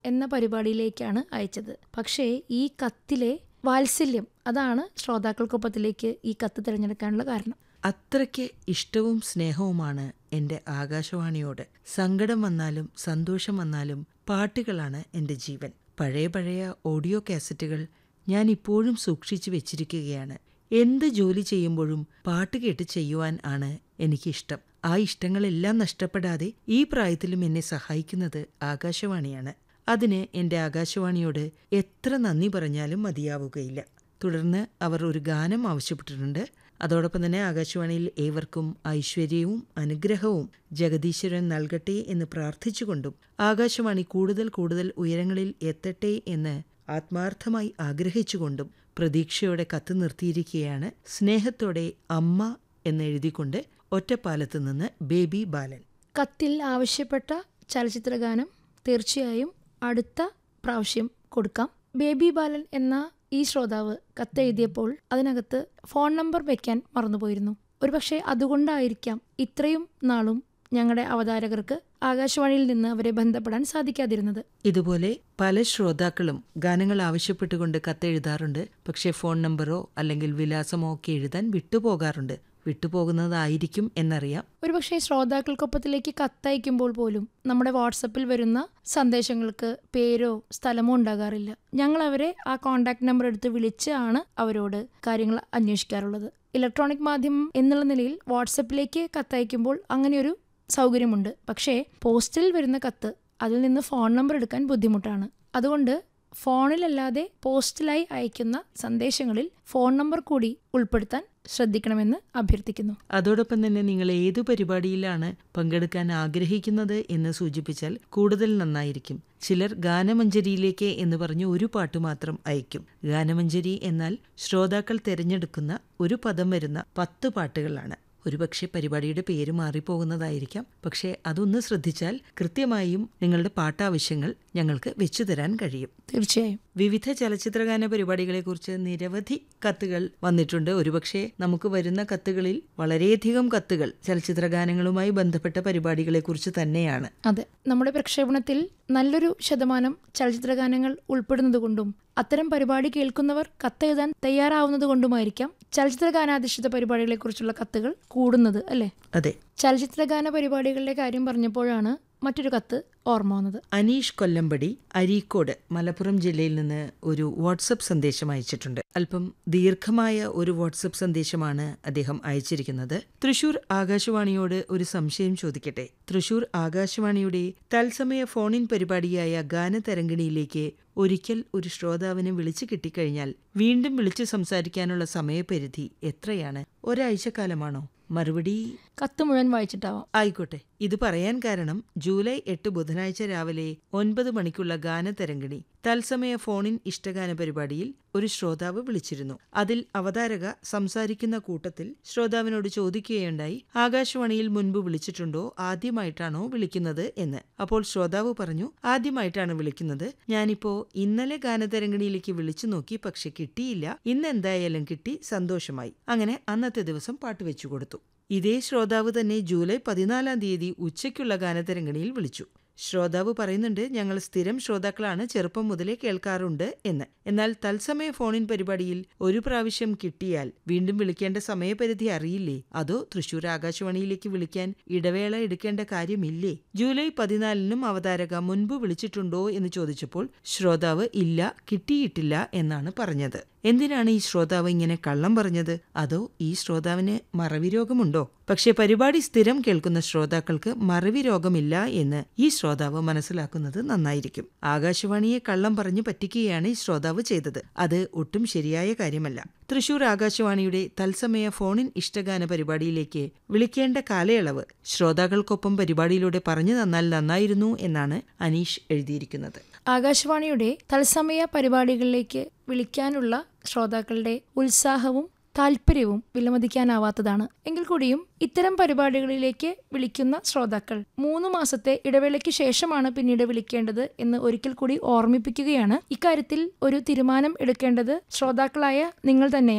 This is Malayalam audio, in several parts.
എന്ന പരിപാടിയിലേക്കാണ് അയച്ചത് പക്ഷേ ഈ കത്തിലെ വാത്സല്യം അതാണ് ശ്രോതാക്കൾക്കൊപ്പത്തിലേക്ക് ഈ കത്ത് തിരഞ്ഞെടുക്കാനുള്ള കാരണം അത്രയ്ക്ക് ഇഷ്ടവും സ്നേഹവുമാണ് എൻ്റെ ആകാശവാണിയോട് സങ്കടം വന്നാലും സന്തോഷം വന്നാലും പാട്ടുകളാണ് എൻ്റെ ജീവൻ പഴയ പഴയ ഓഡിയോ കാസറ്റുകൾ ഞാൻ ഇപ്പോഴും സൂക്ഷിച്ചു വെച്ചിരിക്കുകയാണ് എന്ത് ജോലി ചെയ്യുമ്പോഴും പാട്ട് കേട്ട് ചെയ്യുവാൻ ആണ് എനിക്കിഷ്ടം ആ ഇഷ്ടങ്ങളെല്ലാം നഷ്ടപ്പെടാതെ ഈ പ്രായത്തിലും എന്നെ സഹായിക്കുന്നത് ആകാശവാണിയാണ് അതിന് എൻ്റെ ആകാശവാണിയോട് എത്ര നന്ദി പറഞ്ഞാലും മതിയാവുകയില്ല തുടർന്ന് അവർ ഒരു ഗാനം ആവശ്യപ്പെട്ടിട്ടുണ്ട് അതോടൊപ്പം തന്നെ ആകാശവാണിയിൽ ഏവർക്കും ഐശ്വര്യവും അനുഗ്രഹവും ജഗദീശ്വരൻ നൽകട്ടെ എന്ന് പ്രാർത്ഥിച്ചുകൊണ്ടും ആകാശവാണി കൂടുതൽ കൂടുതൽ ഉയരങ്ങളിൽ എത്തട്ടെ എന്ന് ആത്മാർത്ഥമായി ആഗ്രഹിച്ചുകൊണ്ടും പ്രതീക്ഷയോടെ കത്ത് നിർത്തിയിരിക്കുകയാണ് സ്നേഹത്തോടെ അമ്മ എന്നെഴുതിക്കൊണ്ട് ഒറ്റപ്പാലത്ത് നിന്ന് ബേബി ബാലൻ കത്തിൽ ആവശ്യപ്പെട്ട ചലച്ചിത്ര ഗാനം തീർച്ചയായും അടുത്ത പ്രാവശ്യം കൊടുക്കാം ബേബി ബാലൻ എന്ന ഈ ശ്രോതാവ് കത്തെഴുതിയപ്പോൾ അതിനകത്ത് ഫോൺ നമ്പർ വെക്കാൻ മറന്നുപോയിരുന്നു ഒരുപക്ഷെ അതുകൊണ്ടായിരിക്കാം ഇത്രയും നാളും ഞങ്ങളുടെ അവതാരകർക്ക് ആകാശവാണിയിൽ നിന്ന് അവരെ ബന്ധപ്പെടാൻ സാധിക്കാതിരുന്നത് ഇതുപോലെ പല ശ്രോതാക്കളും ഗാനങ്ങൾ ആവശ്യപ്പെട്ടുകൊണ്ട് കത്തെഴുതാറുണ്ട് പക്ഷേ ഫോൺ നമ്പറോ അല്ലെങ്കിൽ വിലാസമോ ഒക്കെ എഴുതാൻ വിട്ടുപോകാറുണ്ട് വിട്ടുപോകുന്നതായിരിക്കും എന്നറിയാം ഒരുപക്ഷെ ശ്രോതാക്കൾക്കൊപ്പത്തിലേക്ക് കത്തയക്കുമ്പോൾ പോലും നമ്മുടെ വാട്സപ്പിൽ വരുന്ന സന്ദേശങ്ങൾക്ക് പേരോ സ്ഥലമോ ഉണ്ടാകാറില്ല ഞങ്ങൾ അവരെ ആ കോൺടാക്ട് നമ്പർ എടുത്ത് വിളിച്ചാണ് അവരോട് കാര്യങ്ങൾ അന്വേഷിക്കാറുള്ളത് ഇലക്ട്രോണിക് മാധ്യമം എന്നുള്ള നിലയിൽ വാട്സപ്പിലേക്ക് കത്തയക്കുമ്പോൾ അങ്ങനെയൊരു സൗകര്യമുണ്ട് പക്ഷേ പോസ്റ്റിൽ വരുന്ന കത്ത് അതിൽ നിന്ന് ഫോൺ നമ്പർ എടുക്കാൻ ബുദ്ധിമുട്ടാണ് അതുകൊണ്ട് ഫോണിലല്ലാതെ പോസ്റ്റിലായി അയക്കുന്ന സന്ദേശങ്ങളിൽ ഫോൺ നമ്പർ കൂടി ഉൾപ്പെടുത്താൻ ശ്രദ്ധിക്കണമെന്ന് അഭ്യർത്ഥിക്കുന്നു അതോടൊപ്പം തന്നെ നിങ്ങൾ ഏതു പരിപാടിയിലാണ് പങ്കെടുക്കാൻ ആഗ്രഹിക്കുന്നത് എന്ന് സൂചിപ്പിച്ചാൽ കൂടുതൽ നന്നായിരിക്കും ചിലർ ഗാനമഞ്ജരിയിലേക്ക് എന്ന് പറഞ്ഞ് ഒരു പാട്ട് മാത്രം അയക്കും ഗാനമഞ്ജരി എന്നാൽ ശ്രോതാക്കൾ തിരഞ്ഞെടുക്കുന്ന ഒരു പദം വരുന്ന പത്ത് പാട്ടുകളാണ് ഒരുപക്ഷെ പരിപാടിയുടെ പേര് മാറിപ്പോകുന്നതായിരിക്കാം പക്ഷേ അതൊന്ന് ശ്രദ്ധിച്ചാൽ കൃത്യമായും നിങ്ങളുടെ പാട്ടാവശ്യങ്ങൾ ഞങ്ങൾക്ക് വെച്ചു തരാൻ കഴിയും തീർച്ചയായും വിവിധ ചലച്ചിത്രഗാന പരിപാടികളെക്കുറിച്ച് നിരവധി കത്തുകൾ വന്നിട്ടുണ്ട് ഒരുപക്ഷെ നമുക്ക് വരുന്ന കത്തുകളിൽ വളരെയധികം കത്തുകൾ ചലച്ചിത്രഗാനങ്ങളുമായി ബന്ധപ്പെട്ട പരിപാടികളെക്കുറിച്ച് തന്നെയാണ് അതെ നമ്മുടെ പ്രക്ഷേപണത്തിൽ നല്ലൊരു ശതമാനം ചലച്ചിത്ര ഗാനങ്ങൾ ഉൾപ്പെടുന്നതുകൊണ്ടും അത്തരം പരിപാടി കേൾക്കുന്നവർ കത്തെഴുതാൻ തയ്യാറാവുന്നതുകൊണ്ടുമായിരിക്കാം ചലച്ചിത്ര ഗാനാധിഷ്ഠിത പരിപാടികളെക്കുറിച്ചുള്ള കത്തുകൾ കൂടുന്നത് അല്ലേ അതെ ചലച്ചിത്ര ഗാന പരിപാടികളുടെ കാര്യം പറഞ്ഞപ്പോഴാണ് മറ്റൊരു കത്ത് ഓർമ്മ വന്നത് അനീഷ് കൊല്ലമ്പടി അരീക്കോട് മലപ്പുറം ജില്ലയിൽ നിന്ന് ഒരു വാട്സപ്പ് സന്ദേശം അയച്ചിട്ടുണ്ട് അല്പം ദീർഘമായ ഒരു വാട്സപ്പ് സന്ദേശമാണ് അദ്ദേഹം അയച്ചിരിക്കുന്നത് തൃശൂർ ആകാശവാണിയോട് ഒരു സംശയം ചോദിക്കട്ടെ തൃശൂർ ആകാശവാണിയുടെ തത്സമയ ഫോണിൻ പരിപാടിയായ ഗാനതരംഗിണിയിലേക്ക് ഒരിക്കൽ ഒരു ശ്രോതാവിനെ വിളിച്ചു കിട്ടിക്കഴിഞ്ഞാൽ വീണ്ടും വിളിച്ചു സംസാരിക്കാനുള്ള സമയപരിധി എത്രയാണ് ഒരാഴ്ചക്കാലമാണോ മറുപടി കത്ത് മുഴുവൻ വായിച്ചിട്ടാവാം ആയിക്കോട്ടെ ഇത് പറയാൻ കാരണം ജൂലൈ എട്ട് ബുധനാഴ്ച രാവിലെ ഒൻപത് മണിക്കുള്ള ഗാനതരംഗിണി തത്സമയ ഫോണിൻ ഇഷ്ടഗാന പരിപാടിയിൽ ഒരു ശ്രോതാവ് വിളിച്ചിരുന്നു അതിൽ അവതാരക സംസാരിക്കുന്ന കൂട്ടത്തിൽ ശ്രോതാവിനോട് ചോദിക്കുകയുണ്ടായി ആകാശവാണിയിൽ മുൻപ് വിളിച്ചിട്ടുണ്ടോ ആദ്യമായിട്ടാണോ വിളിക്കുന്നത് എന്ന് അപ്പോൾ ശ്രോതാവ് പറഞ്ഞു ആദ്യമായിട്ടാണ് വിളിക്കുന്നത് ഞാനിപ്പോ ഇന്നലെ ഗാനതരംഗിണിയിലേക്ക് വിളിച്ചു നോക്കി പക്ഷെ കിട്ടിയില്ല ഇന്ന് എന്തായാലും കിട്ടി സന്തോഷമായി അങ്ങനെ അന്നത്തെ ദിവസം പാട്ട് വെച്ചു കൊടുത്തു ഇതേ ശ്രോതാവ് തന്നെ ജൂലൈ പതിനാലാം തീയതി ഉച്ചയ്ക്കുള്ള ഗാനതരംഗിണിയിൽ വിളിച്ചു ശ്രോതാവ് പറയുന്നുണ്ട് ഞങ്ങൾ സ്ഥിരം ശ്രോതാക്കളാണ് ചെറുപ്പം മുതലേ കേൾക്കാറുണ്ട് എന്ന് എന്നാൽ തത്സമയ ഫോണിൻ പരിപാടിയിൽ ഒരു പ്രാവശ്യം കിട്ടിയാൽ വീണ്ടും വിളിക്കേണ്ട സമയപരിധി അറിയില്ലേ അതോ തൃശൂർ ആകാശവാണിയിലേക്ക് വിളിക്കാൻ ഇടവേള എടുക്കേണ്ട കാര്യമില്ലേ ജൂലൈ പതിനാലിനും അവതാരക മുൻപ് വിളിച്ചിട്ടുണ്ടോ എന്ന് ചോദിച്ചപ്പോൾ ശ്രോതാവ് ഇല്ല കിട്ടിയിട്ടില്ല എന്നാണ് പറഞ്ഞത് എന്തിനാണ് ഈ ശ്രോതാവ് ഇങ്ങനെ കള്ളം പറഞ്ഞത് അതോ ഈ ശ്രോതാവിന് മറവി രോഗമുണ്ടോ പക്ഷെ പരിപാടി സ്ഥിരം കേൾക്കുന്ന ശ്രോതാക്കൾക്ക് മറവി രോഗമില്ല എന്ന് ഈ ശ്രോതാവ് മനസ്സിലാക്കുന്നത് നന്നായിരിക്കും ആകാശവാണിയെ കള്ളം പറഞ്ഞു പറ്റിക്കുകയാണ് ഈ ശ്രോതാവ് ചെയ്തത് അത് ഒട്ടും ശരിയായ കാര്യമല്ല തൃശൂർ ആകാശവാണിയുടെ തത്സമയ ഫോണിൻ ഇഷ്ടഗാന പരിപാടിയിലേക്ക് വിളിക്കേണ്ട കാലയളവ് ശ്രോതാക്കൾക്കൊപ്പം പരിപാടിയിലൂടെ പറഞ്ഞു തന്നാൽ നന്നായിരുന്നു എന്നാണ് അനീഷ് എഴുതിയിരിക്കുന്നത് ആകാശവാണിയുടെ തത്സമയ പരിപാടികളിലേക്ക് വിളിക്കാനുള്ള ശ്രോതാക്കളുടെ ഉത്സാഹവും താല്പര്യവും വിലമതിക്കാനാവാത്തതാണ് എങ്കിൽ കൂടിയും ഇത്തരം പരിപാടികളിലേക്ക് വിളിക്കുന്ന ശ്രോതാക്കൾ മൂന്ന് മാസത്തെ ഇടവേളയ്ക്ക് ശേഷമാണ് പിന്നീട് വിളിക്കേണ്ടത് എന്ന് ഒരിക്കൽ കൂടി ഓർമ്മിപ്പിക്കുകയാണ് ഇക്കാര്യത്തിൽ ഒരു തീരുമാനം എടുക്കേണ്ടത് ശ്രോതാക്കളായ നിങ്ങൾ തന്നെയാണ്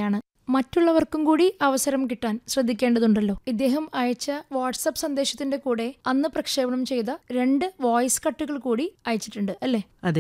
മറ്റുള്ളവർക്കും കൂടി അവസരം കിട്ടാൻ ശ്രദ്ധിക്കേണ്ടതുണ്ടല്ലോ ഇദ്ദേഹം അയച്ച വാട്സപ്പ് സന്ദേശത്തിന്റെ കൂടെ അന്ന് പ്രക്ഷേപണം ചെയ്ത രണ്ട് വോയിസ് കട്ടുകൾ കൂടി അയച്ചിട്ടുണ്ട് അല്ലേ അതെ